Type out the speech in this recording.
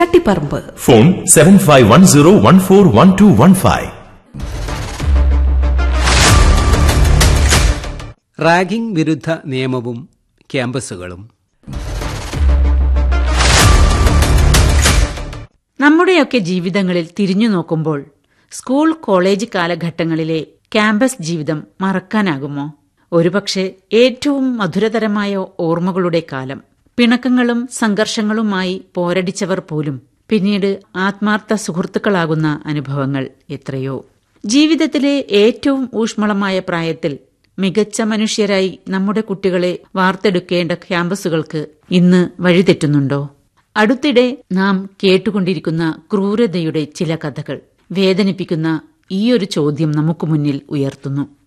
തട്ടിപ്പറമ്പ് phone seven five one zero one four one two one five ragging വിരുദ്ധ നിയമവും ക്യാമ്പസുകളും നമ്മുടെയൊക്കെ ജീവിതങ്ങളിൽ തിരിഞ്ഞു നോക്കുമ്പോൾ സ്കൂൾ കോളേജ് കാലഘട്ടങ്ങളിലെ ക്യാമ്പസ് ജീവിതം മറക്കാനാകുമോ ഒരുപക്ഷെ ഏറ്റവും മധുരതരമായ ഓർമ്മകളുടെ കാലം പിണക്കങ്ങളും സംഘർഷങ്ങളുമായി പോരടിച്ചവർ പോലും പിന്നീട് ആത്മാർത്ഥ സുഹൃത്തുക്കളാകുന്ന അനുഭവങ്ങൾ എത്രയോ ജീവിതത്തിലെ ഏറ്റവും ഊഷ്മളമായ പ്രായത്തിൽ മികച്ച മനുഷ്യരായി നമ്മുടെ കുട്ടികളെ വാർത്തെടുക്കേണ്ട ക്യാമ്പസുകൾക്ക് ഇന്ന് വഴിതെറ്റുന്നുണ്ടോ അടുത്തിടെ നാം കേട്ടുകൊണ്ടിരിക്കുന്ന ക്രൂരതയുടെ ചില കഥകൾ വേദനിപ്പിക്കുന്ന ഈയൊരു ചോദ്യം നമുക്ക് മുന്നിൽ ഉയർത്തുന്നു